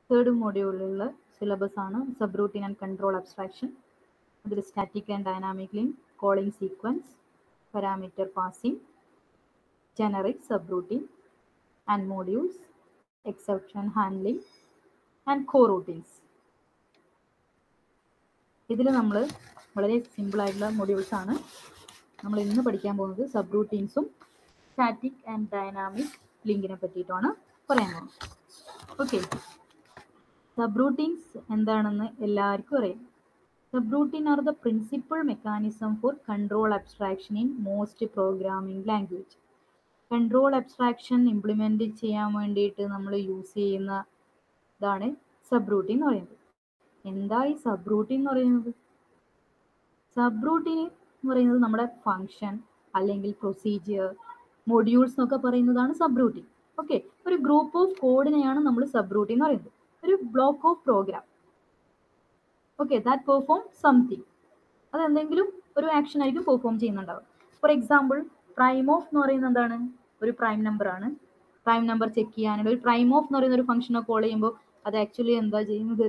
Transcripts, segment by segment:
third മോഡ്യൂളിലുള്ള syllabus ആണ് subroutine and control abstraction അതിൽ static and dynamic link calling sequence parameter passing generic subroutine and modules exception handling and coroutines ഇതിൽ നമ്മൾ വളരെ simple ആയിട്ടുള്ള modules ആണ് നമ്മൾ ഇന്ന് പഠിക്കാൻ പോകുന്നത് സബ് റൂട്ടീൻസും സ്റ്റാറ്റിക് ആൻഡ് ഡൈനാമിക് ലിങ്കിനെ പറ്റിയിട്ടാണ് പറയാൻ പോകുന്നത് ഓക്കെ സബ് റൂട്ടീൻസ് എന്താണെന്ന് എല്ലാവർക്കും അറിയാം subroutine are the principal mechanism for control abstraction in most programming language control abstraction implement ചെയ്യാൻ വേണ്ടിയിട്ട് നമ്മൾ യൂസ് ചെയ്യുന്ന ഇതാണ് സബ് റൂട്ടീൻ എന്ന് പറയുന്നത് എന്താ ഈ സബ് റൂട്ടീൻ എന്ന് പറയുന്നത് സബ് റൂട്ടീൻ എന്ന് പറയുന്നത് നമ്മുടെ ഫങ്ഷൻ അല്ലെങ്കിൽ പ്രൊസീജിയർ മൊഡ്യൂൾസ് എന്നൊക്കെ പറയുന്നതാണ് സബ് റൂട്ടീൻ ഓക്കെ ഒരു ഗ്രൂപ്പ് ഓഫ് കോഡിനെയാണ് നമ്മൾ സബ് റൂട്ടീൻ എന്ന് പറയുന്നത് ഒരു block of program okay that perform something അത് എന്തെങ്കിലും ഒരു ആക്ഷൻ ആയിരിക്കും പെർഫോം ചെയ്യുന്നുണ്ടാവും ഫോർ എക്സാമ്പിൾ പ്രൈം ഓഫ് എന്ന് പറയുന്നത് എന്താണ് ഒരു പ്രൈം നമ്പർ ആണ് പ്രൈം നമ്പർ ചെക്ക് ചെയ്യാനുള്ള ഒരു പ്രൈം ഓഫ് എന്ന് പറയുന്ന ഒരു ഫംഗ്ഷനെ കോൾ ചെയ്യുമ്പോൾ അത് ആക്ച്വലി എന്താ ചെയ്യുന്നത്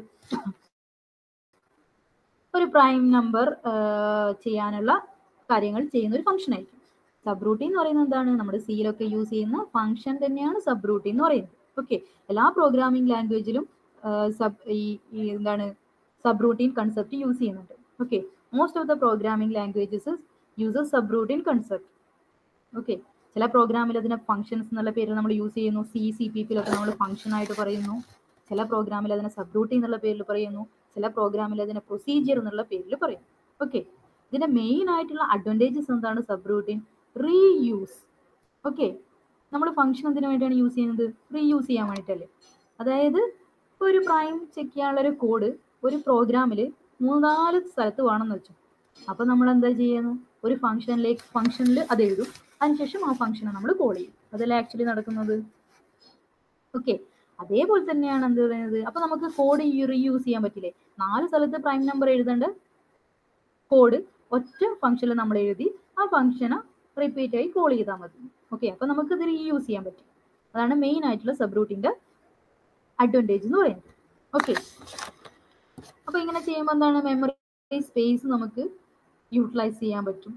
ഒരു പ്രൈം നമ്പർ ചെയ്യാനുള്ള കാര്യങ്ങൾ ചെയ്യുന്ന ഒരു ഫംഗ്ഷൻ ആയിരിക്കും സബ് റൂട്ടീൻ എന്ന് പറയുന്നത് എന്താണ് നമ്മുടെ സിയിലൊക്കെ യൂസ് ചെയ്യുന്ന ഫംഗ്ഷൻ തന്നെയാണ് സബ് റൂട്ടീൻ എന്ന് പറയുന്നത് ഓക്കെ എല്ലാ പ്രോഗ്രാമിംഗ് ലാംഗ്വേജിലും സബ് ഈ എന്താണ് സബ് റൂട്ടീൻ കൺസെപ്റ്റ് യൂസ് ചെയ്യുന്നുണ്ട് okay most of the programming languages uses subroutine concept okay ചില പ്രോഗ്രാമിൽ അതിനെ ഫംഗ്ഷൻസ് എന്നുള്ള പേരിൽ നമ്മൾ യൂസ് ചെയ്യുന്നു സി സി പി പിയിലൊക്കെ നമ്മൾ ഫംഗ്ഷൻ ആയിട്ട് പറയുന്നു ചില പ്രോഗ്രാമിൽ അതിനെ സബ് റൂട്ടീൻ എന്നുള്ള പേരിൽ പറയുന്നു ചില പ്രോഗ്രാമിൽ അതിനെ പ്രൊസീജിയർ എന്നുള്ള പേരിൽ പറയും ഓക്കെ ഇതിന്റെ മെയിൻ ആയിട്ടുള്ള അഡ്വാൻറ്റേജസ് എന്താണ് സബ് റൂട്ടീൻ റീയൂസ് ഓക്കെ നമ്മൾ ഫംഗ്ഷൻ എന്തിനു വേണ്ടിയാണ് യൂസ് ചെയ്യുന്നത് റീയൂസ് ചെയ്യാൻ വേണ്ടിയിട്ടല്ലേ അതായത് ഒരു പ്രൈം ചെക്ക് ചെയ്യാനുള്ള ഒരു കോഡ് ഒരു പ്രോഗ്രാമിൽ മൂന്നാല് സ്ഥലത്ത് വേണമെന്ന് വെച്ചു അപ്പോൾ നമ്മൾ എന്താ ചെയ്യുന്നത് ഒരു ഫംഗ്ഷനിലേക്ക് ഫംഗ്ഷനിൽ അത് എഴുതും അതിനുശേഷം ആ ഫംഗ്ഷനെ നമ്മൾ കോൾ ചെയ്യും അതല്ലേ ആക്ച്വലി നടക്കുന്നത് ഓക്കെ അതേപോലെ തന്നെയാണ് എന്ത് പറയുന്നത് അപ്പൊ നമുക്ക് കോഡ് റീയൂസ് ചെയ്യാൻ പറ്റില്ലേ നാല് സ്ഥലത്ത് പ്രൈം നമ്പർ എഴുതേണ്ട കോഡ് ഒറ്റ ഫംഗ്ഷനിൽ നമ്മൾ എഴുതി ആ ഫംഗ്ഷനെ റിപ്പീറ്റ് ആയി കോൾ ചെയ്താൽ മതി ഓക്കെ അപ്പൊ നമുക്ക് ഇത് റീയൂസ് ചെയ്യാൻ പറ്റും അതാണ് മെയിൻ ആയിട്ടുള്ള സബ് റൂട്ടിന്റെ അഡ്വാൻറ്റേജ് എന്ന് പറയുന്നത് ഓക്കെ അപ്പൊ ഇങ്ങനെ ചെയ്യുമ്പോൾ എന്താണ് മെമ്മറി സ്പേസ് നമുക്ക് യൂട്ടിലൈസ് ചെയ്യാൻ പറ്റും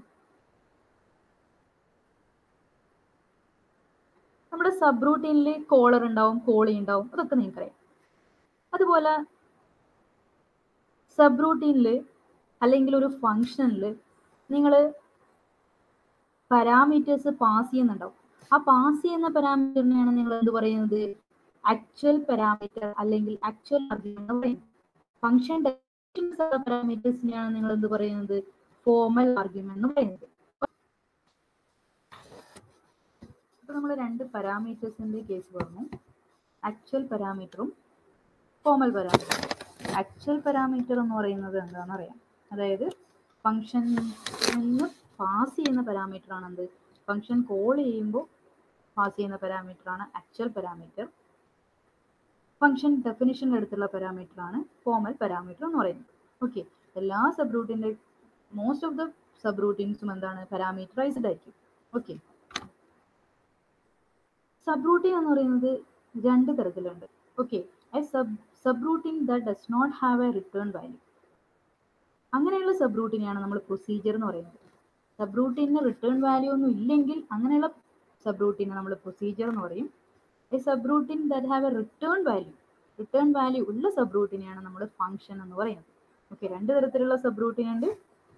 നമ്മുടെ സബ് റൂട്ടീനിൽ കോളർ ഉണ്ടാവും കോളി ഉണ്ടാവും അതൊക്കെ നിങ്ങൾക്കറിയാം അതുപോലെ സബ് റൂട്ടീനിൽ അല്ലെങ്കിൽ ഒരു ഫങ്ഷനിൽ നിങ്ങൾ പാരാമീറ്റേഴ്സ് പാസ് ചെയ്യുന്നുണ്ടാവും ആ പാസ് ചെയ്യുന്ന പാരാമീറ്ററിനെയാണ് നിങ്ങൾ എന്ത് പറയുന്നത് ആക്ച്വൽ പാരാമീറ്റർ അല്ലെങ്കിൽ ആക്ച്വൽ ആർഗ്യുമെന്റ് എന്ന് പറയുന്നത് ഫംഗ്ഷൻ പാരാമീറ്റേഴ്സിനെയാണ് നിങ്ങൾ എന്ത് പറയുന്നത് ഫോമൽ ആർഗ്യുമെന്റ് എന്ന് പറയുന്നത് അപ്പൊ നമ്മൾ രണ്ട് പാരാമീറ്റേഴ്സിന്റെ കേസ് പറഞ്ഞു ആക്ച്വൽ പാരാമീറ്ററും ഫോമൽ പാരാമീറ്ററും ആക്ച്വൽ പാരാമീറ്റർ എന്ന് പറയുന്നത് എന്താണെന്ന് അറിയാം അതായത് ഫംഗ്ഷൻ നിന്ന് പാസ് ചെയ്യുന്ന പാരാമീറ്റർ ആണ് എന്ത് ഫംഗ്ഷൻ കോൾ ചെയ്യുമ്പോൾ പാസ് ചെയ്യുന്ന പാരാമീറ്റർ ആണ് ആക്ച്വൽ പാരാമീറ്റർ ഫംഗ്ഷൻ ഡെഫിനിഷൻ്റെ അടുത്തുള്ള പാരാമീറ്റർ ആണ് ഫോമൽ പാരാമീറ്റർ എന്ന് പറയുന്നത് ഓക്കെ എല്ലാ സബ് റൂട്ടിൻ്റെ മോസ്റ്റ് ഓഫ് ദ സബ് റൂട്ടീൻസും എന്താണ് പാരാമീറ്ററൈസ്ഡ് ആയിരിക്കും ഓക്കെ സബ് റൂട്ടീൻ എന്ന് പറയുന്നത് രണ്ട് തരത്തിലുണ്ട് okay sub subroutine that does not have a return value അങ്ങനെയുള്ള സബ് റൂട്ടീനെയാണ് നമ്മൾ പ്രൊസീജിയർ എന്ന് പറയുന്നത് സബ് റൂട്ടീന് റിട്ടേൺ വാല്യൂ ഒന്നും ഇല്ലെങ്കിൽ അങ്ങനെയുള്ള സബ് റൂട്ടീനെ നമ്മൾ പ്രൊസീജിയർ എന്ന് പറയും a subroutine that have a return value return value ഉള്ള സബ് റൂട്ടീനെയാണ് നമ്മൾ ഫംഗ്ഷൻ എന്ന് പറയുന്നത് ഓക്കെ രണ്ട് തരത്തിലുള്ള സബ് റൂട്ടീൻ ഉണ്ട്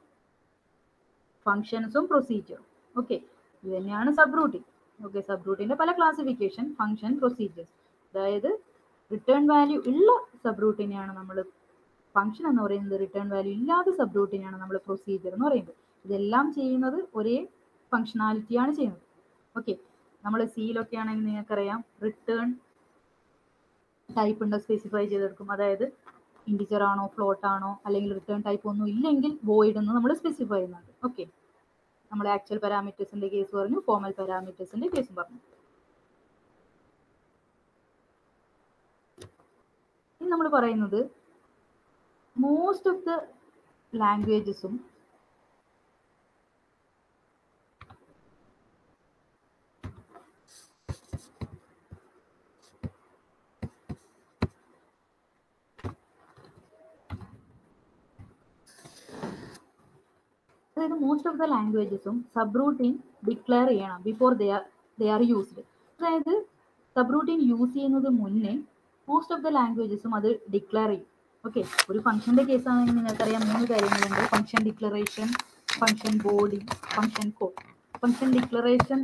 ഫങ്ഷൻസും പ്രൊസീജിയറും ഓക്കെ ഇത് തന്നെയാണ് സബ് റൂട്ടീൻ ഓക്കെ സബ് റൂട്ടിന്റെ പല ക്ലാസിഫിക്കേഷൻ ഫംഗ്ഷൻ പ്രൊസീജിയേഴ്സ് അതായത് റിട്ടേൺ വാല്യൂ ഉള്ള സബ് റൂട്ടിനെയാണ് നമ്മൾ ഫംഗ്ഷൻ എന്ന് പറയുന്നത് റിട്ടേൺ വാല്യൂ ഇല്ലാത്ത സബ് റൂട്ടിനെയാണ് നമ്മൾ പ്രൊസീജിയർ എന്ന് പറയുന്നത് ഇതെല്ലാം ചെയ്യുന്നത് ഒരേ ഫങ്ഷനാലിറ്റിയാണ് ചെയ്യുന്നത് ഓക്കെ നമ്മൾ സിയിലൊക്കെ ആണെങ്കിൽ നിങ്ങൾക്കറിയാം റിട്ടേൺ ടൈപ്പ് ഉണ്ടോ സ്പെസിഫൈ ചെയ്തെടുക്കും അതായത് ഇൻഡിജർ ആണോ ഫ്ലോട്ട് ആണോ അല്ലെങ്കിൽ റിട്ടേൺ ടൈപ്പ് ഒന്നും ഇല്ലെങ്കിൽ വോയിഡ് എന്ന് നമ്മൾ സ്പെസിഫൈ ചെയ്യുന്നുണ്ട് ഓക്കെ നമ്മൾ ആക്ച്വൽ പാരാമീറ്റേഴ്സിന്റെ കേസ് പറഞ്ഞു ഫോമൽ പാരാമീറ്റേഴ്സിന്റെ കേസും പറഞ്ഞു ഇനി നമ്മൾ പറയുന്നത് മോസ്റ്റ് ഓഫ് ദ ലാംഗ്വേജസും അതായത് മോസ്റ്റ് ഓഫ് ദ ലാംഗ്വേജസും സബ് റൂട്ടീൻ ഡിക്ലെയർ ചെയ്യണം before they are they are used അതായത് സബ് റൂട്ടീൻ യൂസ് ചെയ്യുന്നത് മുന്നേ മോസ്റ്റ് ഓഫ് ദ ലാംഗ്വേജസും അത് ഡിക്ലെയർ ചെയ്യും ഓക്കെ ഒരു ഫംഗ്ഷന്റെ കേസാണെങ്കിൽ നിങ്ങൾക്കറിയാം മൂന്ന് കാര്യങ്ങളുണ്ട് function declaration function body function co function declaration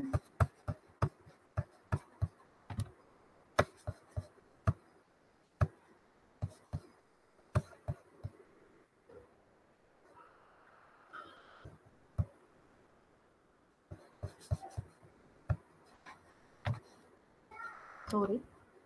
sorry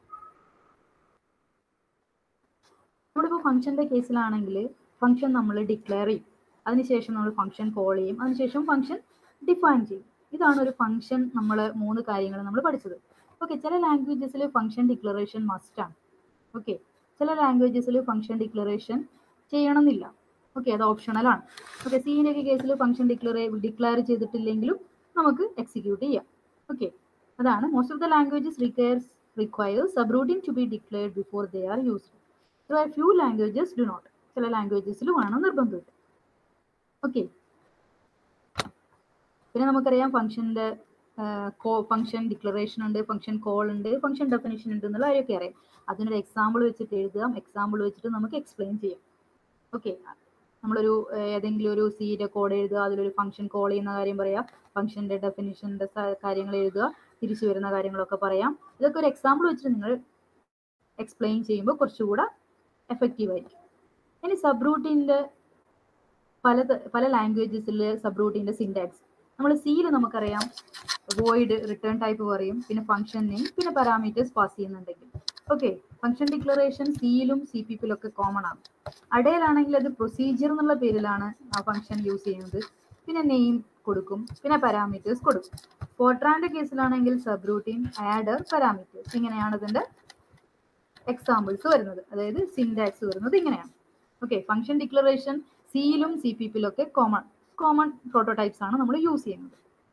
നമ്മളിപ്പോൾ ഫംഗ്ഷന്റെ കേസിലാണെങ്കിൽ ഫംഗ്ഷൻ നമ്മൾ ഡിക്ലെയർ ചെയ്യും അതിനുശേഷം നമ്മൾ ഫംഗ്ഷൻ കോൾ ചെയ്യും അതിനുശേഷം ഫംഗ്ഷൻ ഡിഫൈൻ ചെയ്യും ഇതാണ് ഒരു ഫംഗ്ഷൻ നമ്മൾ മൂന്ന് കാര്യങ്ങൾ നമ്മൾ പഠിച്ചത് ഓക്കെ ചില ലാംഗ്വേജസിൽ ഫംഗ്ഷൻ ഡിക്ലറേഷൻ മസ്റ്റ് ആണ് ഓക്കെ ചില ലാംഗ്വേജസിൽ ഫംഗ്ഷൻ ഡിക്ലറേഷൻ ചെയ്യണമെന്നില്ല ഓക്കെ അത് ഓപ്ഷണൽ ആണ് ഓക്കെ സീൻ്റെ ഒക്കെ കേസിൽ ഫംഗ്ഷൻ ഡിക്ലറേ ഡിക്ലെയർ ചെയ്തിട്ടില്ലെങ്കിലും നമുക്ക് എക്സിക്യൂട്ട് ചെയ്യാം ഓക്കെ അതാണ് most of the languages requires require subroutine to be declared before they are used so a few languages do not ചില ലാംഗ്വേജസിൽ വേണം നിർബന്ധമില്ല ഓക്കെ പിന്നെ നമുക്കറിയാം ഫംഗ്ഷൻ്റെ ഫംഗ്ഷൻ ഡിക്ലറേഷൻ ഉണ്ട് ഫംഗ്ഷൻ കോൾ ഉണ്ട് ഫംഗ്ഷൻ ഡെഫിനേഷൻ ഉണ്ട് എന്നുള്ള കാര്യമൊക്കെ അറിയാം അതിനൊരു എക്സാമ്പിൾ വെച്ചിട്ട് എഴുതാം എക്സാമ്പിൾ വെച്ചിട്ട് നമുക്ക് എക്സ്പ്ലെയിൻ ചെയ്യാം ഓക്കെ നമ്മളൊരു ഏതെങ്കിലും ഒരു സീയുടെ കോഡ് എഴുതുക അതിലൊരു ഫംഗ്ഷൻ കോൾ ചെയ്യുന്ന കാര്യം പറയാം ഫംഗ്ഷൻ്റെ ഡെഫിനിഷൻ്റെ കാര്യങ്ങൾ എഴുതുക തിരിച്ചു വരുന്ന കാര്യങ്ങളൊക്കെ പറയാം ഇതൊക്കെ ഒരു എക്സാമ്പിൾ വെച്ചിട്ട് നിങ്ങൾ എക്സ്പ്ലെയിൻ ചെയ്യുമ്പോൾ കുറച്ചുകൂടെ എഫക്റ്റീവ് ആയിരിക്കും ഇനി സബ് റൂട്ടീൻ്റെ പല പല ലാംഗ്വേജസിൽ സബ് റൂട്ടീൻ്റെ സിൻടാക്സ് നമ്മൾ സിയിൽ നമുക്കറിയാം വോയിഡ് റിട്ടേൺ ടൈപ്പ് പറയും പിന്നെ ഫംഗ്ഷൻ നെയിം പിന്നെ പാരാമീറ്റേഴ്സ് പാസ് ചെയ്യുന്നുണ്ടെങ്കിൽ ഓക്കെ ഫംഗ്ഷൻ ഡിക്ലറേഷൻ സിയിലും സി പി പിയിലൊക്കെ കോമൺ ആണ് അടയിലാണെങ്കിൽ അത് പ്രൊസീജിയർ എന്നുള്ള പേരിലാണ് ആ ഫംഗ്ഷൻ യൂസ് ചെയ്യുന്നത് പിന്നെ നെയിം കൊടുക്കും പിന്നെ പാരാമീറ്റേഴ്സ് കൊടുക്കും ഫോർട്രാൻ്റെ കേസിലാണെങ്കിൽ സബ് റൂട്ടീൻ ആഡർ പാരാമീറ്റേഴ്സ് ഇങ്ങനെയാണ് ഇതിൻ്റെ എക്സാമ്പിൾസ് വരുന്നത് അതായത് സിൻടാക്സ് വരുന്നത് ഇങ്ങനെയാണ് ഓക്കെ ഫംഗ്ഷൻ ഡിക്ലറേഷൻ സിയിലും സി പി പിയിലൊക്കെ കോമൺ കോമൺ പ്രോട്ടോടൈപ്സ് ആണ് നമ്മൾ യൂസ് ചെയ്യുന്നത്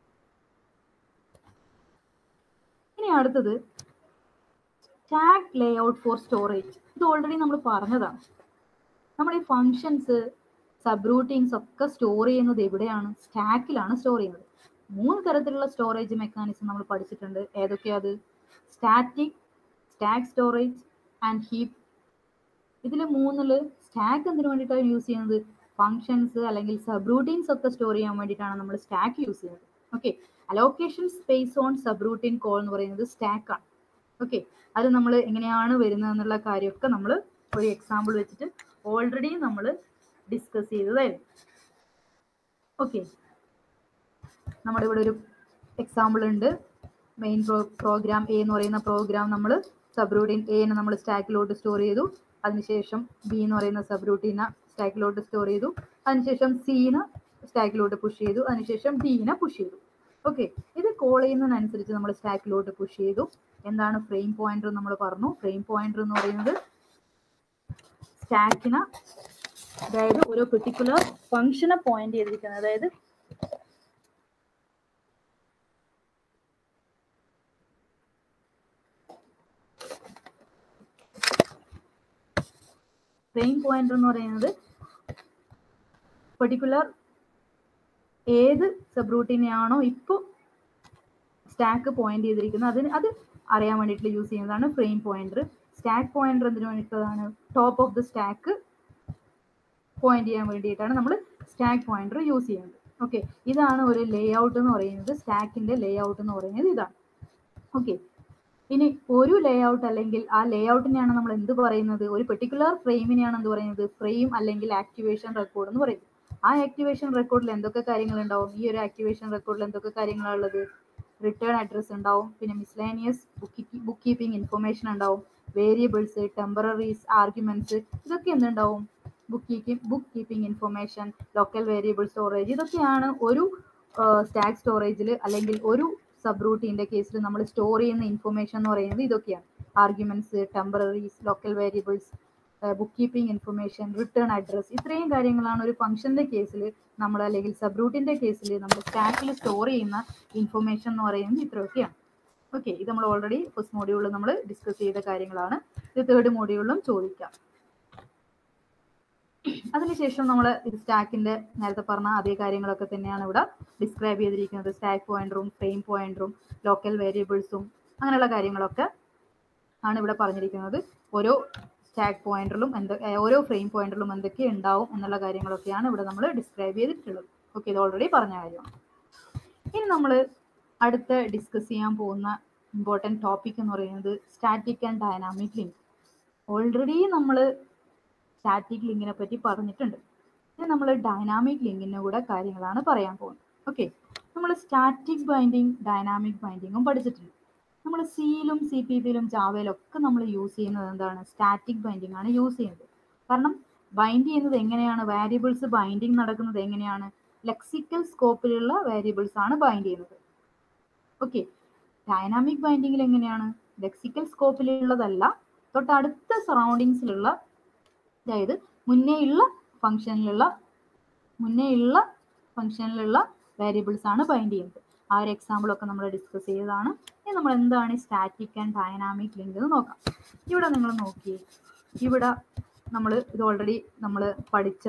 ഇനി അടുത്തത് stack layout for storage ഇത് ഓൾറെഡി നമ്മൾ പറഞ്ഞതാണ് നമ്മൾ ഈ ഫങ്ഷൻസ് സബ് റൂട്ടീൻസ് ഒക്കെ സ്റ്റോർ ചെയ്യുന്നത് എവിടെയാണ് സ്റ്റാക്കിലാണ് സ്റ്റോർ ചെയ്യുന്നത് മൂന്ന് തരത്തിലുള്ള സ്റ്റോറേജ് മെക്കാനിസം നമ്മൾ പഠിച്ചിട്ടുണ്ട് ഏതൊക്കെയാ അത് static stack storage and heap ഇതിൽ മൂന്നില് സ്റ്റാക്ക് എന്തിനു വേണ്ടിയിട്ടാണ് യൂസ് ചെയ്യുന്നത് ഫങ്ഷൻസ് അല്ലെങ്കിൽ സബ് റൂട്ടീൻസ് ഒക്കെ സ്റ്റോർ ചെയ്യാൻ വേണ്ടിയിട്ടാണ് നമ്മൾ സ്റ്റാക്ക് യൂസ് ചെയ്യുന്നത് okay allocation space on subroutine call എന്ന് പറയുന്നത് സ്റ്റാക്ക് ആണ് ഓക്കെ അത് നമ്മൾ എങ്ങനെയാണ് വരുന്നത് എന്നുള്ള കാര്യമൊക്കെ നമ്മൾ ഒരു എക്സാമ്പിൾ വെച്ചിട്ട് ഓൾറെഡി നമ്മൾ ഡിസ്കസ് ചെയ്തതായിരുന്നു ഓക്കെ നമ്മുടെ ഇവിടെ ഒരു എക്സാമ്പിൾ ഉണ്ട് മെയിൻ പ്രോ പ്രോഗ്രാം എ എന്ന് പറയുന്ന പ്രോഗ്രാം നമ്മൾ സബ് റൂട്ടീൻ എനെ നമ്മൾ സ്റ്റാക്കിലോട്ട് സ്റ്റോർ ചെയ്തു അതിനുശേഷം ബി എന്ന് പറയുന്ന സബ് റൂട്ടീനെ സ്റ്റാക്കിലോട്ട് സ്റ്റോർ ചെയ്തു അതിനുശേഷം സീന് സ്റ്റാക്കിലോട്ട് പുഷ് ചെയ്തു അതിനുശേഷം ഡീനെ പുഷ് ചെയ്തു ഓക്കെ ഇത് കോൾ ചെയ്യുന്നതിനനുസരിച്ച് നമ്മൾ സ്റ്റാക്കിലോട്ട് പുഷ് ചെയ്തു എന്താണ് ഫ്രെയിം പോയിന്റർ നമ്മൾ പറഞ്ഞു ഫ്രെയിം പോയിന്റർ എന്ന് പറയുന്നത് സ്റ്റാക്കിന് അതായത് ഓരോ പെർട്ടിക്കുലർ ഫംഗ്ഷനെ പോയിന്റ് ചെയ്തിരിക്കുന്നത് അതായത് ഫ്രെയിം പോയിന്റർ എന്ന് പറയുന്നത് പെർട്ടിക്കുലർ ഏത് സബ് റൂട്ടീനെയാണോ ഇപ്പോൾ സ്റ്റാക്ക് പോയിന്റ് ചെയ്തിരിക്കുന്നത് അതിന് അത് അറിയാൻ വേണ്ടിയിട്ട് യൂസ് ചെയ്യുന്നതാണ് ഫ്രെയിം പോയിന്റർ സ്റ്റാക്ക് പോയിന്റർ എന്തിനു വേണ്ടിയിട്ടാണ് top of the stack point ചെയ്യാൻ വേണ്ടിയിട്ടാണ് നമ്മൾ സ്റ്റാക്ക് പോയിന്റർ യൂസ് ചെയ്യുന്നത് ഓക്കെ ഇതാണ് ഒരു ലേ ഔട്ട് എന്ന് പറയുന്നത് സ്റ്റാക്കിന്റെ ലേ ഔട്ട് എന്ന് പറയുന്നത് ഇതാണ് ഓക്കെ ഇനി ഒരു ലേ ഔട്ട് അല്ലെങ്കിൽ ആ ലേ ഔട്ടിനെയാണ് നമ്മൾ എന്ത് പറയുന്നത് ഒരു പെർട്ടിക്കുലർ ഫ്രെയിമിനെയാണ് എന്ത് പറയുന്നത് ഫ്രെയിം അല്ലെങ്കിൽ ആക്ടിവേഷൻ റെക്കോർഡ് എന്ന് പറയുന്നത് ആ ആക്ടിവേഷൻ റെക്കോർഡിൽ എന്തൊക്കെ കാര്യങ്ങൾ ഉണ്ടാവും ഈ ഒരു ആക്ടിവേഷൻ റെക്കോർഡിൽ എന്തൊക്കെ കാര്യങ്ങളാണ് ഉള്ളത് റിട്ടേൺ അഡ്രസ് ഉണ്ടാവും പിന്നെ miscellaneous book bookkeeping information ഉണ്ടാവും വേരിയബിൾസ് ടെമ്പററീസ് ആർഗ്യുമെന്റ്സ് ഇതൊക്കെ എന്തുണ്ടാവും bookkeeping bookkeeping information local variable storage ഇതൊക്കെയാണ് ഒരു സ്റ്റാക്ക് സ്റ്റോറേജിൽ അല്ലെങ്കിൽ ഒരു സബ് റൂട്ടീൻ്റെ കേസിൽ നമ്മൾ സ്റ്റോർ ചെയ്യുന്ന ഇൻഫർമേഷൻ എന്ന് പറയുന്നത് ഇതൊക്കെയാണ് arguments temporaries local variables bookkeeping information return address ഇത്രയും കാര്യങ്ങളാണ് ഒരു ഫംഗ്ഷന്റെ കേസിൽ നമ്മൾ അല്ലെങ്കിൽ സബ് റൂട്ടിന്റെ കേസിൽ നമ്മൾ സ്റ്റാക്കിൽ സ്റ്റോർ ചെയ്യുന്ന ഇൻഫർമേഷൻ എന്ന് പറയുന്നത് ഇത്രയൊക്കെയാണ് ഓക്കെ ഇത് നമ്മൾ ഓൾറെഡി ഫസ്റ്റ് മോഡ്യൂളിൽ നമ്മൾ ഡിസ്കസ് ചെയ്ത കാര്യങ്ങളാണ് ഇത് തേർഡ് മോഡ്യൂളിലും ചോദിക്കാം അതിനുശേഷം നമ്മൾ ഇത് സ്റ്റാക്കിന്റെ നേരത്തെ പറഞ്ഞ അതേ കാര്യങ്ങളൊക്കെ തന്നെയാണ് ഇവിടെ ഡിസ്ക്രൈബ് ചെയ്തിരിക്കുന്നത് സ്റ്റാക്ക് പോയിന്ററും ഫ്രെയിം പോയിന്ററും ലോക്കൽ വേരിയബിൾസും അങ്ങനെയുള്ള കാര്യങ്ങളൊക്കെ ആണ് ഇവിടെ പറഞ്ഞിരിക്കുന്നത് ഓരോ സ്റ്റാക്ക് പോയിന്ററിലും എന്ത് ഏർ ഓരോ ഫ്രെയിം പോയിന്ററിലും എന്തൊക്കെ ഉണ്ടാവും എന്നുള്ള കാര്യങ്ങളൊക്കെയാണ് ഇവിടെ നമ്മൾ ഡിസ്ക്രൈബ് ചെയ്തിട്ടുള്ളത് ഓക്കെ ഇത് ഓൾറെഡി പറഞ്ഞ കാര്യമാണ് ഇനി നമ്മൾ അടുത്ത ഡിസ്കസ് ചെയ്യാൻ പോകുന്ന ഇമ്പോർട്ടൻറ്റ് ടോപ്പിക് എന്ന് പറയുന്നത് static and dynamic link already നമ്മൾ സ്റ്റാറ്റിക് ലിങ്കിനെ പറ്റി പറഞ്ഞിട്ടുണ്ട് ഇനി നമ്മൾ ഡൈനാമിക് ലിങ്കിൻ്റെ കൂടെ കാര്യങ്ങളാണ് പറയാൻ പോകുന്നത് ഓക്കെ നമ്മൾ സ്റ്റാറ്റിക് ബൈൻഡിങ് ഡൈനാമിക് ബൈൻഡിങ്ങും പഠിച്ചിട്ടുണ്ട് നമ്മൾ സിയിലും സി പി പിയിലും ജാവയിലും ഒക്കെ നമ്മൾ യൂസ് ചെയ്യുന്നത് എന്താണ് സ്റ്റാറ്റിക് ബൈൻഡിങ് ആണ് യൂസ് ചെയ്യുന്നത് കാരണം ബൈൻഡ് ചെയ്യുന്നത് എങ്ങനെയാണ് വാരിയബിൾസ് ബൈൻഡിങ് നടക്കുന്നത് എങ്ങനെയാണ് ലെക്സിക്കൽ സ്കോപ്പിലുള്ള വേരിയബിൾസ് ആണ് ബൈൻഡ് ചെയ്യുന്നത് ഓക്കെ ഡൈനാമിക് ബൈൻഡിങ്ങിൽ എങ്ങനെയാണ് ലെക്സിക്കൽ സ്കോപ്പിലുള്ളതല്ല തൊട്ടടുത്ത സറൗണ്ടിങ്സിലുള്ള അതായത് മുന്നേ ഉള്ള ഫംഗ്ഷനിലുള്ള മുന്നേ ഉള്ള ഫംഗ്ഷനിലുള്ള വേരിയബിൾസ് ആണ് ബൈൻഡ് ചെയ്യുന്നത് ആ ഒരു എക്സാമ്പിൾ ഒക്കെ നമ്മൾ ഡിസ്കസ് ചെയ്തതാണ് ഇനി നമ്മൾ എന്താണ് സ്റ്റാറ്റിക് ആൻഡ് ഡൈനാമിക് ലിങ്ക് എന്ന് നോക്കാം ഇവിടെ നിങ്ങൾ നോക്കിയേ ഇവിടെ നമ്മൾ ഇത് ഓൾറെഡി നമ്മൾ പഠിച്ച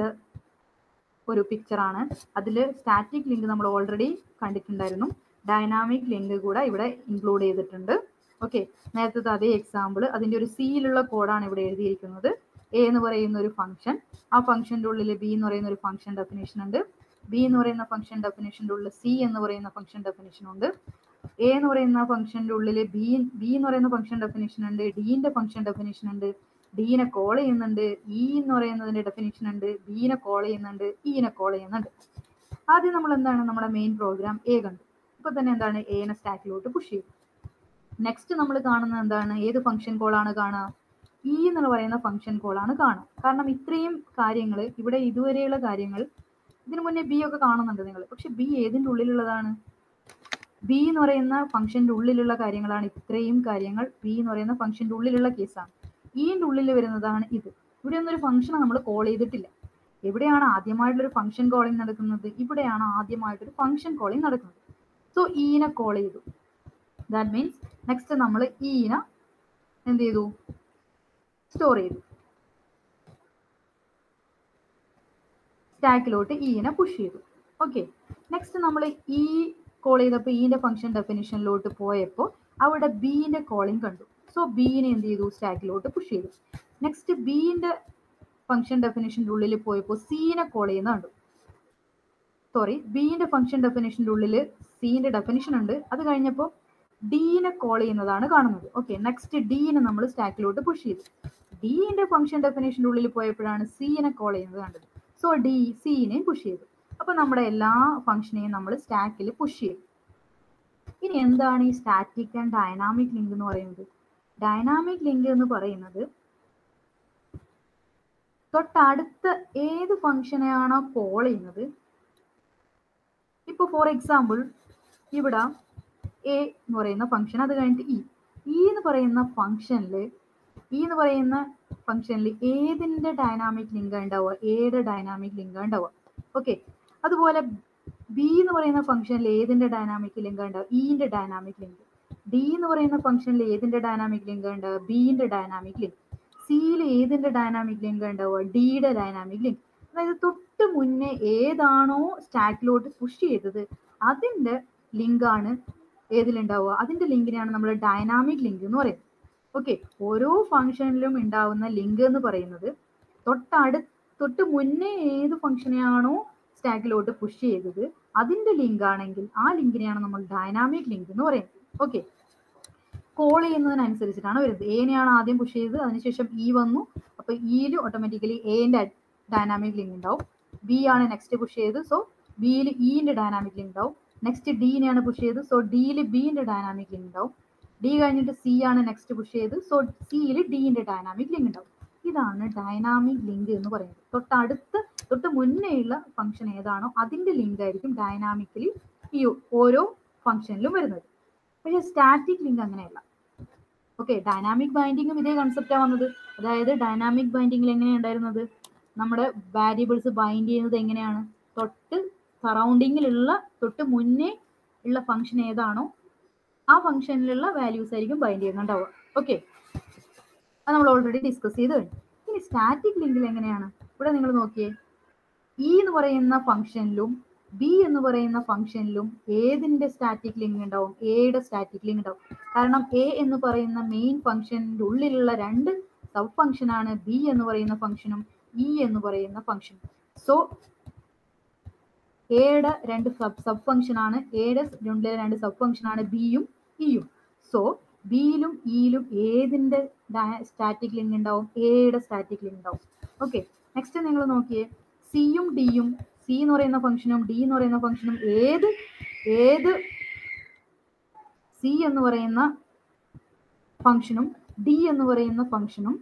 ഒരു പിക്ചറാണ് അതിൽ സ്റ്റാറ്റിക് ലിങ്ക് നമ്മൾ ഓൾറെഡി കണ്ടിട്ടുണ്ടായിരുന്നു ഡൈനാമിക് ലിങ്ക് കൂടെ ഇവിടെ ഇൻക്ലൂഡ് ചെയ്തിട്ടുണ്ട് ഓക്കെ നേരത്തെ അതേ എക്സാമ്പിൾ അതിൻ്റെ ഒരു സിയിലുള്ള കോഡാണ് ഇവിടെ എഴുതിയിരിക്കുന്നത് എ എന്ന് പറയുന്ന ഒരു ഫംഗ്ഷൻ ആ ഫംഗ്ഷൻ്റെ ഉള്ളിൽ ബി എന്ന് പറയുന്ന ഒരു ഫംഗ്ഷൻ ഡെഫിനേഷൻ ഉണ്ട് ബി എന്ന് പറയുന്ന ഫംഗ്ഷൻ ഡെഫിനേഷൻ്റെ ഉള്ളിൽ സി എന്ന് പറയുന്ന ഫംഗ്ഷൻ ഡെഫിനേഷൻ ഉണ്ട് എ എന്ന് പറയുന്ന ഫംഗ്ഷൻ്റെ ഉള്ളിൽ ബി ബി എന്ന് പറയുന്ന ഫംഗ്ഷൻ ഡെഫിനേഷൻ ഉണ്ട് ഡീൻ്റെ ഫംഗ്ഷൻ ഡെഫിനേഷൻ ഉണ്ട് ഡീനെ കോൾ ചെയ്യുന്നുണ്ട് ഇ എന്ന് പറയുന്നതിന്റെ ഡെഫിനേഷൻ ഉണ്ട് ബീനെ കോൾ ചെയ്യുന്നുണ്ട് ഇനെ കോൾ ചെയ്യുന്നുണ്ട് ആദ്യം നമ്മൾ എന്താണ് നമ്മുടെ മെയിൻ പ്രോഗ്രാം എ കണ്ടു ഇപ്പൊ തന്നെ എന്താണ് എനെ സ്റ്റാക്കിലോട്ട് പുഷ് ചെയ്തു നെക്സ്റ്റ് നമ്മൾ കാണുന്നത് എന്താണ് ഏത് ഫംഗ്ഷൻ കോളാണ് കാണുക ഇ എന്ന് പറയുന്ന ഫംഗ്ഷൻ കോളാണ് കാണുക കാരണം ഇത്രയും കാര്യങ്ങൾ ഇവിടെ ഇതുവരെയുള്ള കാര്യങ്ങൾ ഇതിനു മുന്നേ ബി ഒക്കെ കാണുന്നുണ്ട് നിങ്ങൾ പക്ഷെ ബി ഏതിൻ്റെ ഉള്ളിലുള്ളതാണ് ബി എന്ന് പറയുന്ന ഫംഗ്ഷന്റെ ഉള്ളിലുള്ള കാര്യങ്ങളാണ് ഇത്രയും കാര്യങ്ങൾ ബി എന്ന് പറയുന്ന ഫംഗ്ഷന്റെ ഉള്ളിലുള്ള കേസാണ് ഇന്റെ ഉള്ളിൽ വരുന്നതാണ് ഇത് ഇവിടെ ഒന്നും ഒരു ഫംഗ്ഷൻ നമ്മൾ കോൾ ചെയ്തിട്ടില്ല എവിടെയാണ് ആദ്യമായിട്ടുള്ളൊരു ഫംഗ്ഷൻ കോളിംഗ് നടക്കുന്നത് ഇവിടെയാണ് ആദ്യമായിട്ടൊരു ഫംഗ്ഷൻ കോളിംഗ് നടക്കുന്നത് സോ ഈനെ കോൾ ചെയ്തു ദാറ്റ് മീൻസ് നെക്സ്റ്റ് നമ്മൾ ഈനെ എന്ത് ചെയ്തു സ്റ്റോർ ചെയ്തു സ്റ്റാക്കിലോട്ട് ഈനെ പുഷ് ചെയ്തു ഓക്കെ നെക്സ്റ്റ് നമ്മൾ ഈ കോൾ ചെയ്തപ്പോൾ ഈന്റെ ഫംഗ്ഷൻ ഡെഫിനിഷനിലോട്ട് പോയപ്പോൾ അവിടെ ബീന്റെ കോളിംഗ് കണ്ടു സോ ബീനെ എന്ത് ചെയ്തു സ്റ്റാക്കിലോട്ട് പുഷ് ചെയ്തു നെക്സ്റ്റ് ബീന്റെ ഫംഗ്ഷൻ ഡെഫിനേഷൻ്റെ ഉള്ളിൽ പോയപ്പോൾ സീനെ കോൾ ചെയ്യുന്ന കണ്ടു സോറി ബീന്റെ ഫംഗ്ഷൻ ഡെഫിനേഷൻ്റെ ഉള്ളിൽ സീന്റെ ഡെഫിനിഷൻ ഉണ്ട് അത് കഴിഞ്ഞപ്പോൾ ഡീനെ കോൾ ചെയ്യുന്നതാണ് കാണുന്നത് ഓക്കെ നെക്സ്റ്റ് ഡീനെ നമ്മൾ സ്റ്റാക്കിലോട്ട് പുഷ് ചെയ്തു ഡീന്റെ ഫംഗ്ഷൻ ഡെഫിനേഷൻ്റെ ഉള്ളിൽ പോയപ്പോഴാണ് സീനെ കോൾ ചെയ്യുന്നത് കണ്ടത് സോ ഡി സീനെയും പുഷ് ചെയ്തു അപ്പൊ നമ്മുടെ എല്ലാ ഫംഗ്ഷനെയും നമ്മൾ സ്റ്റാക്കിൽ പുഷ് ചെയ്യും ഇനി എന്താണ് ഈ സ്റ്റാറ്റിക് ആൻഡ് ഡൈനാമിക് ലിങ്ക് എന്ന് പറയുന്നത് ഡൈനാമിക് ലിങ്ക് എന്ന് പറയുന്നത് തൊട്ടടുത്ത ഏത് ഫംഗ്ഷനെയാണോ കോൾ ചെയ്യുന്നത് ഇപ്പോൾ ഫോർ എക്സാമ്പിൾ ഇവിടെ എ എന്ന് പറയുന്ന ഫംഗ്ഷൻ അത് കഴിഞ്ഞിട്ട് ഇ ഇ എന്ന് പറയുന്ന ഫംഗ്ഷനിൽ ഇ എന്ന് പറയുന്ന ഫംഗ്ഷനിൽ ഏതിന്റെ ഡൈനാമിക് ലിങ്ക് ഉണ്ടാവുക എയുടെ ഡൈനാമിക് ലിങ്ക് ഉണ്ടാവുക ഓക്കെ അതുപോലെ ബി എന്ന് പറയുന്ന ഫംഗ്ഷനിൽ ഏതിന്റെ ഡൈനാമിക് ലിങ്ക് ഉണ്ടാവുക ഇന്റെ ഡൈനാമിക് ലിങ്ക് ഡി എന്ന് പറയുന്ന ഫംഗ്ഷനിൽ ഏതിന്റെ ഡൈനാമിക് ലിങ്ക് ഉണ്ടാവുക ബിന്റെ ഡൈനാമിക് ലിങ്ക് സിയിൽ ഏതിന്റെ ഡൈനാമിക് ലിങ്ക് ഉണ്ടാവുക ഡിയുടെ ഡൈനാമിക് ലിങ്ക് അതായത് തൊട്ട് മുന്നേ ഏതാണോ സ്റ്റാക്കിലോട്ട് പുഷ് ചെയ്തത് അതിന്റെ ലിങ്ക് ആണ് ഏതിലുണ്ടാവുക അതിന്റെ ലിങ്കിനെയാണ് നമ്മൾ ഡൈനാമിക് ലിങ്ക് എന്ന് പറയുന്നത് ഓക്കെ ഓരോ ഫംഗ്ഷനിലും ഉണ്ടാവുന്ന ലിങ്ക് എന്ന് പറയുന്നത് തൊട്ടടു തൊട്ട് മുന്നേ ഏത് ഫംഗ്ഷനെയാണോ സ്റ്റാക്കിലോട്ട് പുഷ് ചെയ്തത് അതിന്റെ ലിങ്ക് ആണെങ്കിൽ ആ ലിങ്കിനെയാണ് നമ്മൾ ഡൈനാമിക് ലിങ്ക് എന്ന് പറയുന്നത് ഓക്കെ കോൾ ചെയ്യുന്നതിനനുസരിച്ചിട്ടാണ് വരുന്നത് എനെയാണ് ആദ്യം പുഷ് ചെയ്തത് അതിനുശേഷം ഇ വന്നു അപ്പൊ ഇയിൽ ഓട്ടോമാറ്റിക്കലി എന്റെ ഡൈനാമിക് ലിങ്ക് ഉണ്ടാവും ബി ആണ് നെക്സ്റ്റ് പുഷ് ചെയ്തത് സോ ബിയിൽ ഇന്റെ ഡൈനാമിക് ലിങ്ക് ഉണ്ടാവും നെക്സ്റ്റ് ഡിനെയാണ് പുഷ് ചെയ്തത് സോ ഡിയിൽ ബിന്റെ ഡൈനാമിക് ലിങ്ക് ഉണ്ടാവും ഡി കഴിഞ്ഞിട്ട് സി ആണ് നെക്സ്റ്റ് പുഷ് ചെയ്ത് സോ സിയിൽ ഡിന്റെ ഡൈനാമിക് ലിങ്ക് ഉണ്ടാവും ഇതാണ് ഡൈനാമിക് ലിങ്ക് എന്ന് പറയുന്നത് തൊട്ടടുത്ത് തൊട്ട് മുന്നേയുള്ള ഫംഗ്ഷൻ ഏതാണോ അതിന്റെ ലിങ്ക് ആയിരിക്കും ഡൈനാമിക്കലി ഈ ഓരോ ഫംഗ്ഷനിലും വരുന്നത് പക്ഷേ സ്റ്റാറ്റിക് ലിങ്ക് അങ്ങനെയല്ല ഓക്കെ ഡൈനാമിക് ബൈൻഡിങ്ങും ഇതേ കൺസെപ്റ്റാണ് വന്നത് അതായത് ഡൈനാമിക് ബൈൻഡിങ്ങിൽ എങ്ങനെയാണ് ഉണ്ടായിരുന്നത് നമ്മുടെ വാരിയബിൾസ് ബൈൻഡ് ചെയ്യുന്നത് എങ്ങനെയാണ് തൊട്ട് സറൗണ്ടിങ്ങിലുള്ള തൊട്ട് മുന്നേ ഉള്ള ഫംഗ്ഷൻ ഏതാണോ ആ ഫംഗ്ഷനിലുള്ള വാല്യൂസ് ആയിരിക്കും ബൈൻഡ് ചെയ്യുന്നുണ്ടാവുക ഓക്കെ അത് നമ്മൾ ഓൾറെഡി ഡിസ്കസ് ചെയ്ത് കഴിഞ്ഞു ഇനി സ്റ്റാറ്റിക് ലിങ്കിൽ എങ്ങനെയാണ് ഇവിടെ നിങ്ങൾ നോക്കിയേ ഇ എന്ന് പറയുന്ന ഫംഗ്ഷനിലും ബി എന്ന് പറയുന്ന ഫംഗ്ഷനിലും ഏതിന്റെ സ്റ്റാറ്റിക് ലിങ്ക് ഉണ്ടാവും എയുടെ സ്റ്റാറ്റിക് ലിങ്ക് ഉണ്ടാവും കാരണം എ എന്ന് പറയുന്ന മെയിൻ ഫംഗ്ഷനിന്റെ ഉള്ളിലുള്ള രണ്ട് സബ് ഫംഗ്ഷൻ ആണ് ബി എന്ന് പറയുന്ന ഫംഗ്ഷനും ഇ എന്ന് പറയുന്ന ഫംഗ്ഷനും സോ എയുടെ രണ്ട് സബ് സബ് ഫംഗ്ഷൻ ആണ് എയുടെ ഉള്ളിലെ രണ്ട് സബ് ഫംഗ്ഷൻ ആണ് ബിയും ഇയും സോ ബിയിലും ഇയിലും ഏതിന്റെ സ്റ്റാറ്റിക് ലിങ്ക് ഉണ്ടാവും എയുടെ സ്റ്റാറ്റിക് ലിങ്ക് ഉണ്ടാവും ഓക്കെ നെക്സ്റ്റ് നിങ്ങൾ നോക്കിയേ സിയും ഡിയും സി എന്ന് പറയുന്ന ഫംഗ്ഷനും ഡി എന്ന് പറയുന്ന ഫംഗ്ഷനും ഏത് ഏത് സി എന്ന് പറയുന്ന ഫംഗ്ഷനും ഡി എന്ന് പറയുന്ന ഫംഗ്ഷനും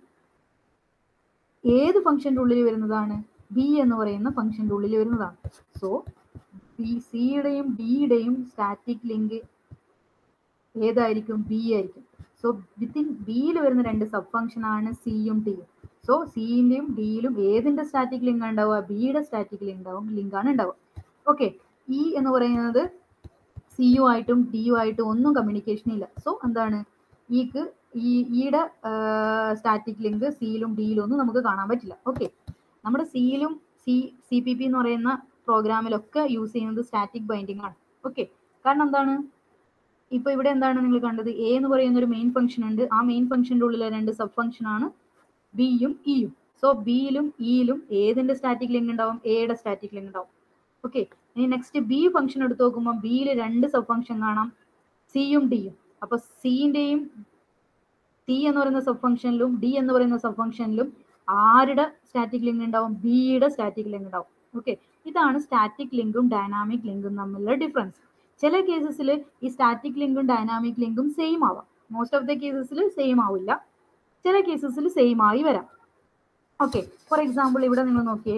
ഏത് ഫംഗ്ഷന്റെ ഉള്ളിൽ വരുന്നതാണ് ബി എന്ന് പറയുന്ന ഫംഗ്ഷന്റെ ഉള്ളിൽ വരുന്നതാണ് സോ ബി സിയുടെയും ഡിയുടെയും സ്റ്റാറ്റിക് ലിങ്ക് ഏതായിരിക്കും ബി ആയിരിക്കും സോ വിത്തിൻ ബിയിൽ വരുന്ന രണ്ട് സബ് ഫംഗ്ഷൻ ആണ് സിയും ഡിയും സോ സിന്റെയും ഡിയിലും ഏതിന്റെ സ്റ്റാറ്റിക് ലിങ്ക് ഉണ്ടാവുക ബിയുടെ സ്റ്റാറ്റിക് ലിങ്ക് ഉണ്ടാവും ലിങ്ക് ആണ് ഉണ്ടാവുക ഓക്കെ ഇ എന്ന് പറയുന്നത് സിയു ആയിട്ടും ഡിയു ആയിട്ടും ഒന്നും കമ്മ്യൂണിക്കേഷൻ ഇല്ല സോ എന്താണ് ഇക്ക് ഈ ഈയുടെ സ്റ്റാറ്റിക് ലിങ്ക് സിയിലും ഡിയിലും ഒന്നും നമുക്ക് കാണാൻ പറ്റില്ല ഓക്കെ നമ്മുടെ സിയിലും സി സി പി പി എന്ന് പറയുന്ന പ്രോഗ്രാമിലൊക്കെ യൂസ് ചെയ്യുന്നത് സ്റ്റാറ്റിക് ബൈൻഡിങ് ആണ് ഓക്കെ കാരണം എന്താണ് ഇപ്പൊ ഇവിടെ എന്താണ് നിങ്ങൾ കണ്ടത് എ എന്ന് പറയുന്ന ഒരു മെയിൻ ഫംഗ്ഷൻ ഉണ്ട് ആ മെയിൻ ഫംഗ്ഷന്റെ ഉള്ളിലെ രണ്ട് സബ് ഫംഗ്ഷൻ ആണ് ബിയും ഇയും സോ ബിയിലും ഇയിലും ഏതിന്റെ സ്റ്റാറ്റിക് ലിങ്ക് ഉണ്ടാവും എയുടെ സ്റ്റാറ്റിക് ലിങ്ക് ഉണ്ടാവും ഓക്കെ ഇനി നെക്സ്റ്റ് ബി ഫംഗ്ഷൻ എടുത്ത് നോക്കുമ്പോൾ ബിയിൽ രണ്ട് സബ് ഫംഗ്ഷൻ കാണാം സിയും ഡിയും അപ്പൊ സിന്റെയും സി എന്ന് പറയുന്ന സബ് ഫംഗ്ഷനിലും ഡി എന്ന് പറയുന്ന സബ് ഫംഗ്ഷനിലും ആരുടെ സ്റ്റാറ്റിക് ലിങ്ക് ഉണ്ടാവും ബിയുടെ സ്റ്റാറ്റിക് ലിങ്ക് ഉണ്ടാവും ഓക്കെ ഇതാണ് സ്റ്റാറ്റിക് ലിങ്കും ഡൈനാമിക് ലിങ്കും തമ്മിലുള്ള ഡിഫറൻസ് ചില കേസസിൽ ഈ സ്റ്റാറ്റിക് ലിങ്കും ഡൈനാമിക് ലിങ്കും സെയിം ആവാം മോസ്റ്റ് ഓഫ് ദ കേസസിൽ സെയിം ആവില്ല ചില കേസസിൽ സെയിം ആയി വരാം ഓക്കെ ഫോർ എക്സാമ്പിൾ ഇവിടെ നിങ്ങൾ നോക്കിയേ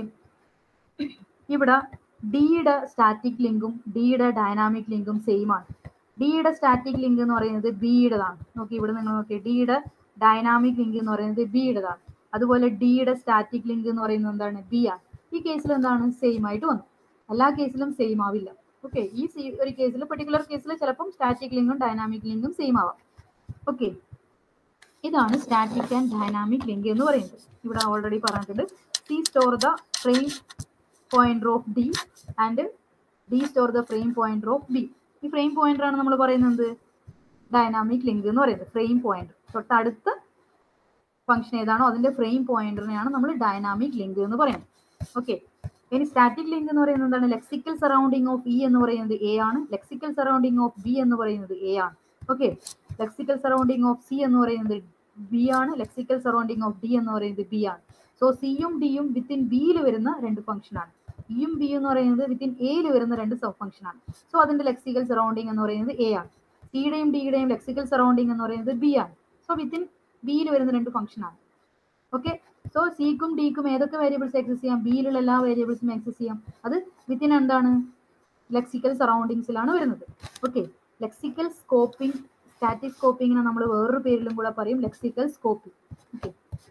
ഇവിടെ ഡിയുടെ സ്റ്റാറ്റിക് ലിങ്കും ഡിയുടെ ഡൈനാമിക് ലിങ്കും സെയിം ആണ് ഡിയുടെ സ്റ്റാറ്റിക് ലിങ്ക് എന്ന് പറയുന്നത് ബിയുടേതാണ് നോക്കി ഇവിടെ നിങ്ങൾ നോക്കി ഡിയുടെ ഡൈനാമിക് ലിങ്ക് എന്ന് പറയുന്നത് ബിയുടേതാണ് അതുപോലെ ഡിയുടെ സ്റ്റാറ്റിക് ലിങ്ക് എന്ന് പറയുന്നത് എന്താണ് ബി ആണ് ഈ കേസിൽ എന്താണ് സെയിം ആയിട്ട് വന്നു എല്ലാ കേസിലും സെയിം ആവില്ല ഓക്കെ ഈ ഒരു കേസിൽ പെർട്ടിക്കുലർ കേസിൽ ചിലപ്പം സ്റ്റാറ്റിക് ലിങ്കും ഡൈനാമിക് ലിങ്കും സെയിം ആവാം ഓക്കെ ഇതാണ് സ്റ്റാറ്റിക് ആൻഡ് ഡൈനാമിക് ലിങ്ക് എന്ന് പറയുന്നത് ഇവിടെ ഓൾറെഡി പറഞ്ഞിട്ടുണ്ട് C store the frame pointer of D and D store the frame pointer of B ഈ ഫ്രെയിം പോയിന്റർ ആണ് നമ്മൾ പറയുന്നത് ഡൈനാമിക് ലിങ്ക് എന്ന് പറയുന്നത് ഫ്രെയിം പോയിന്റർ തൊട്ടടുത്ത ഫംഗ്ഷൻ ഏതാണോ അതിന്റെ ഫ്രെയിം പോയിന്ററിനെയാണ് നമ്മൾ ഡൈനാമിക് ലിങ്ക് എന്ന് പറയുന്നത് ഓക്കെ ഇനി സ്റ്റാറ്റിക് ലിങ്ക് എന്ന് പറയുന്നത് എന്താണ് ലെക്സിക്കൽ സറൗണ്ടിങ് ഓഫ് ഇ എന്ന് പറയുന്നത് എ ആണ് ലെക്സിക്കൽ സറൗണ്ടിങ് ഓഫ് ബി എന്ന് പറയുന്നത് എ ആണ് okay lexical surrounding of C എന്ന് പറയുന്നത് ബി ആണ് ലെക്സിക്കൽ സറൗണ്ടിങ് ഓഫ് ഡി എന്ന് പറയുന്നത് ബി ആണ് സോ സിയും ഡിയും വിത്തിൻ ബിയിൽ വരുന്ന രണ്ട് ഫംഗ്ഷൻ ആണ് ഇയും ബി എന്ന് പറയുന്നത് വിത്തിൻ എയിൽ വരുന്ന രണ്ട് സബ് ഫംഗ്ഷൻ ആണ് സോ അതിന്റെ ലെക്സിക്കൽ സറൗണ്ടിങ് എന്ന് പറയുന്നത് എ ആണ് സിയുടെയും ഡിയുടെയും ലെക്സിക്കൽ സറൗണ്ടിങ് എന്ന് പറയുന്നത് ബി ആണ് സോ വിത്തിൻ ബിയിൽ വരുന്ന രണ്ട് ഫംഗ്ഷൻ ആണ് ഓക്കെ സോ സിക്കും ഡിക്കും ഏതൊക്കെ വേരിയബിൾസ് ആക്സസ് ചെയ്യാം ബിയിലുള്ള എല്ലാ വേരിയബിൾസും ആക്സസ് ചെയ്യാം അത് വിത്തിൻ എന്താണ് ലെക്സിക്കൽ സറൗണ്ടിങ്സിലാണ് വരുന്നത് ഓക്കെ ലെക്സിക്കൽ സ്കോപ്പിംഗ് സ്റ്റാറ്റിക് സ്കോപ്പിങ്ങിനെ നമ്മൾ വേറൊരു പേരിലും കൂടെ പറയും ലെക്സിക്കൽ സ്കോപ്പിംഗ് ഓക്കെ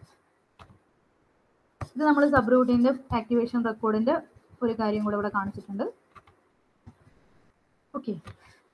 ഇത് നമ്മൾ സബ് റൂട്ടിന്റെ ആക്ടിവേഷൻ റെക്കോർഡിന്റെ ഒരു കാര്യം കൂടെ ഇവിടെ കാണിച്ചിട്ടുണ്ട് ഓക്കെ